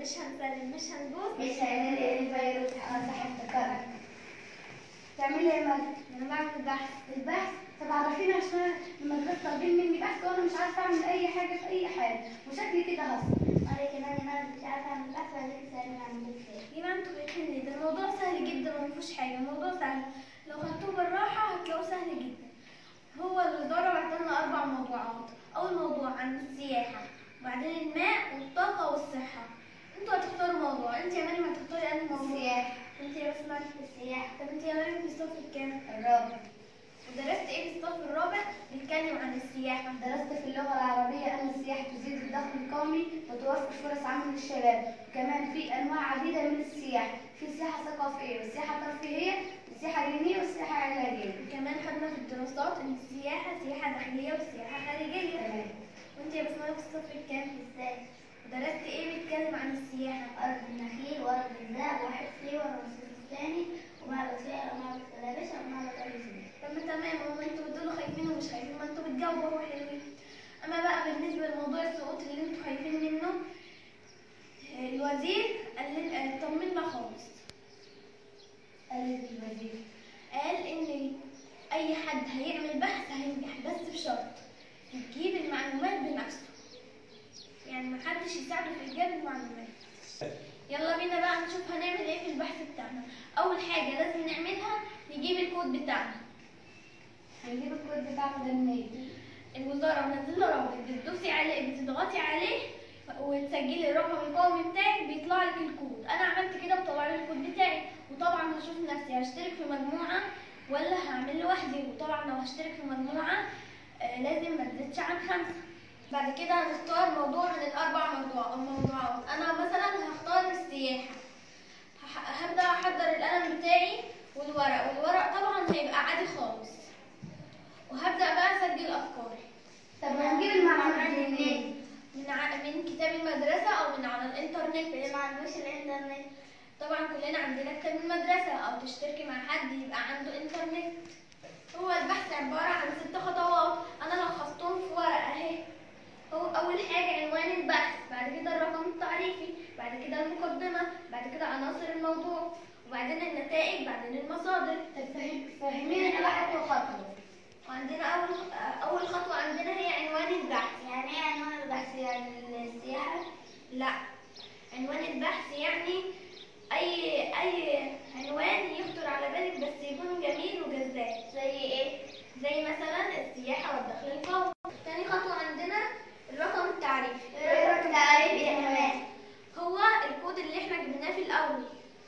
مش هنسلم مش هنبوس مش هيعمل لي الفيروس اه صح افتكرت تعملي ايه يا مريم؟ انا بعمل بحث البحث طب عرفيني عشان المدرسة طالبين مني بحث وانا مش عارفة اعمل اي حاجة في اي حاجة وشكلي كده هصل أنا كمان أنا مش عارفة أعمل بحث ولا تسألني عن الخير يبقى انتوا فاكرين ليه؟ ده الموضوع سهل جدا وما فيهوش حاجه الموضوع سهل لو خدتوه بالراحه هتلاقوه سهل جدا هو الوزاره بعت لنا اربع موضوعات اول موضوع عن السياحه وبعدين الماء والطاقه والصحه انتوا هتختاروا موضوع انت يا مريم هتختاري انهي موضوع السياحة انت يا بسمة السياحة طب انت يا مريم في الصف الكام الرابع ودرست ايه في الصف الرابع بيتكلم عن السياحه درست في اللغة العربية أن السياحة تزيد الدخل القومي وتوفر فرص عمل للشباب وكمان في أنواع عديدة من السياحة في سياحة ثقافية والسياحة الترفيهية والسياحة الدينية والسياحة العلاجية وكمان خدنا في الدراسات ان السياحه سياحه داخليه وسياحه خارجيه تمام وانت يا بسمة في الصف الكام إزاي؟ ودرست ايه بيتكلم عن السياحه أرض النخيل وأرض الذهب وحفظي ورمسيس الثاني ومعبد فيها ومعبد كلابشة ومعبد أبي سمبل طب ما تمام هو انتوا بتقولوا خايفين ومش خايفين ما انتوا بتجاوبوا هو حلوين اما بقى بالنسبه لموضوع السقوط اللي انتوا خايفين منه آه، الوزير قال لنا آه، طمنا خالص قالت الوزير قال ان اي حد هيعمل بحث هينجح بس بشرط يجيب المعلومات بنفسه يعني محدش يساعده في ايجاد المعلومات يلا بينا بقى نشوف هنعمل ايه في البحث بتاعنا اول حاجه لازم نعملها نجيب الكود بتاعنا هنجيب الكود بتاعنا ده منين؟ الوزارة منزلة رابط بتدوسي عليه بتضغطي عليه وتسجلي الرقم القومي بتاعك بيطلع لك الكود انا عملت كده وطلع لي الكود بتاعي وطبعا هشوف نفسي هشترك في مجموعة ولا هعمل لوحدي وطبعا لو هشترك في مجموعة آه، لازم ما تزيدش عن خمسة بعد كده هنختار موضوع من الأربع موضوع موضوعات أنا مثلا هختار السياحة هح- هبدأ أحضر القلم بتاعي والورق والورق طبعا هيبقى عادي خالص وهبدأ بقى أسجل أفكاري طب هنجيب المعلومات دي منين؟ من ع... من كتاب المدرسة أو من على الإنترنت اللي ما عندوش الإنترنت طبعا كلنا عندنا كتاب المدرسة أو تشتركي مع حد يبقى عنده إنترنت هو البحث عبارة عن ست خطوات أنا لخصتهم في ورقة أهي هو أول حاجة عنوان البحث بعد كده الرقم التعريفي بعد كده المقدمة بعد كده عناصر الموضوع وبعدين النتائج بعدين المصادر طب فهم- فهميني كده خطوة خطوة وعندنا أول أول خطوة عندنا هي عنوان البحث يعني إيه عنوان البحث يعني السياحة؟ لا عنوان البحث يعني اي اي عنوان يخطر على بالك بس يكون جميل وجذاب زي إيه؟ زي مثلا السياحه والدخل القومي تاني خطوه عندنا الرقم التعريفي إيه رقم تعريف يا كمان؟ هو الكود اللي احنا جبناه في الاول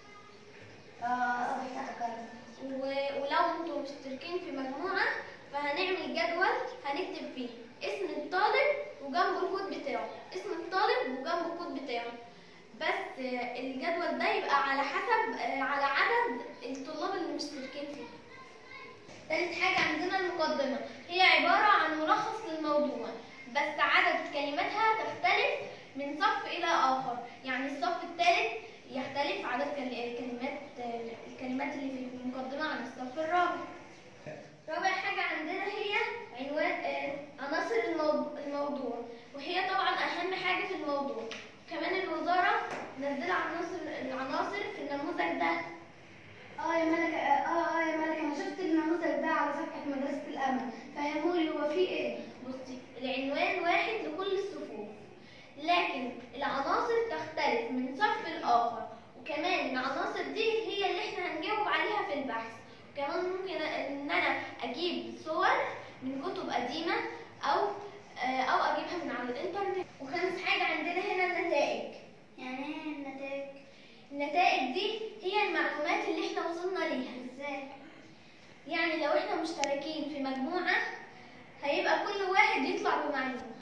آه افتكرت و- ولو انتم مشتركين في مجموعه فهنعمل جدول هنكتب فيه اسم الطالب وجنبه الكود بتاعه اسم الطالب وجنبه الكود بتاعه بس آه، الجدول ده يبقى على حسب آه، على عدد الطلاب اللي مشتركين فيه تالت حاجة عندنا المقدمة هي عبارة عن ملخص للموضوع بس عدد كلماتها تختلف من صف إلى آخر يعني الصف الثالث يختلف عدد كل- كلمات الكلمات اللي في المقدمة عن الصف الرابع رابع حاجة عندنا هي عنوان آه، عناصر الموضوع, الموضوع وهي طبعا أهم حاجة في الموضوع كمان الوزارة منزلة عناصر العناصر في النموذج ده اه يا ملكة اه اه يا ملكة انا شفت النموذج ده على صفحة مدرسة الأمل فهمولي هو فيه ايه؟ بصي العنوان واحد لكل الصفوف لكن العناصر تختلف من صف لآخر وكمان العناصر دي هي اللي احنا هنجاوب عليها في البحث وكمان ممكن ان انا اجيب صور من كتب قديمة او آه، او اجيبها من على الانترنت وخامس حاجة عندنا هنا النتائج يعني إيه النتائج؟ النتائج دي هي المعلومات اللي احنا وصلنا ليها إزاي؟ يعني لو احنا مشتركين في مجموعة هيبقى كل واحد يطلع بمعلومة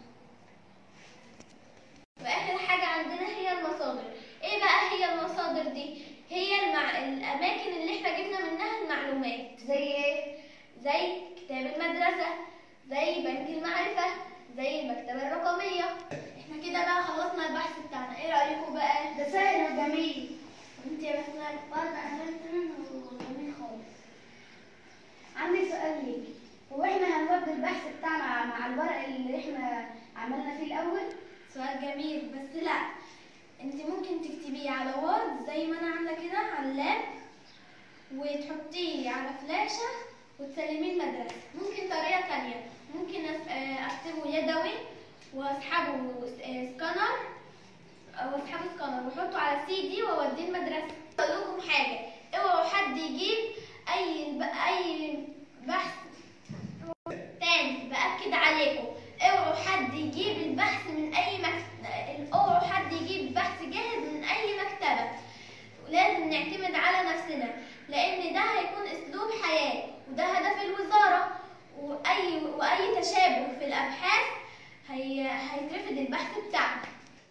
وآخر حاجة عندنا هي المصادر ايه بقى هي المصادر دي هي المع... الأماكن اللي احنا جبنا منها المعلومات زي ايه؟ زي كتاب المدرسة زي بنك المعرفة زي المكتبة الرقمية احنا كده بقى خلصنا البحث بتاعنا ايه رأيكم بقى ده سهل وجميل انت يا بسمة برضه أنا فهمت منه جميل خالص عندي سؤال ليك هو احنا هنرد البحث بتاعنا مع الورق اللي احنا عملنا فيه الأول؟ سؤال جميل بس لا انت ممكن تكتبيه على وورد زي ما انا عامله كده على اللاب وتحطيه على فلاشة وتسلميه المدرسة ممكن طريقة تانية ممكن أس- آه، اكتبه يدوي واسحبه س- آه، سكانر او اسحبه سكانر واحطه على سي دي واوديه المدرسة اقول لكم حاجة اوعوا حد يجيب اي اي بحث تاني بأكد عليكم اوعوا حد يجيب البحث من اي مكتبة اوعوا حد يجيب بحث جاهز من اي مكتبة لازم نعتمد على نفسنا لان ده هيكون اسلوب حياة وده هدف الوزارة واي واي تشابه في الابحاث هي هيترفض البحث بتاعنا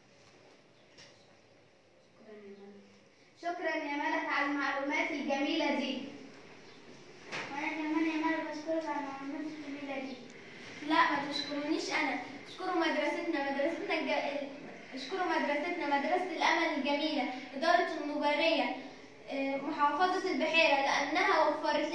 شكرا يا ملك على المعلومات الجميلة دي وانا كمان يا مرة بشكرك على المعلومات الجميلة دي لا ما تشكرونيش انا اشكروا مدرستنا مدرستنا الج... اشكروا مدرستنا مدرسة الامل الجميلة ادارة النوبارية اه، محافظة البحيرة لانها وفرت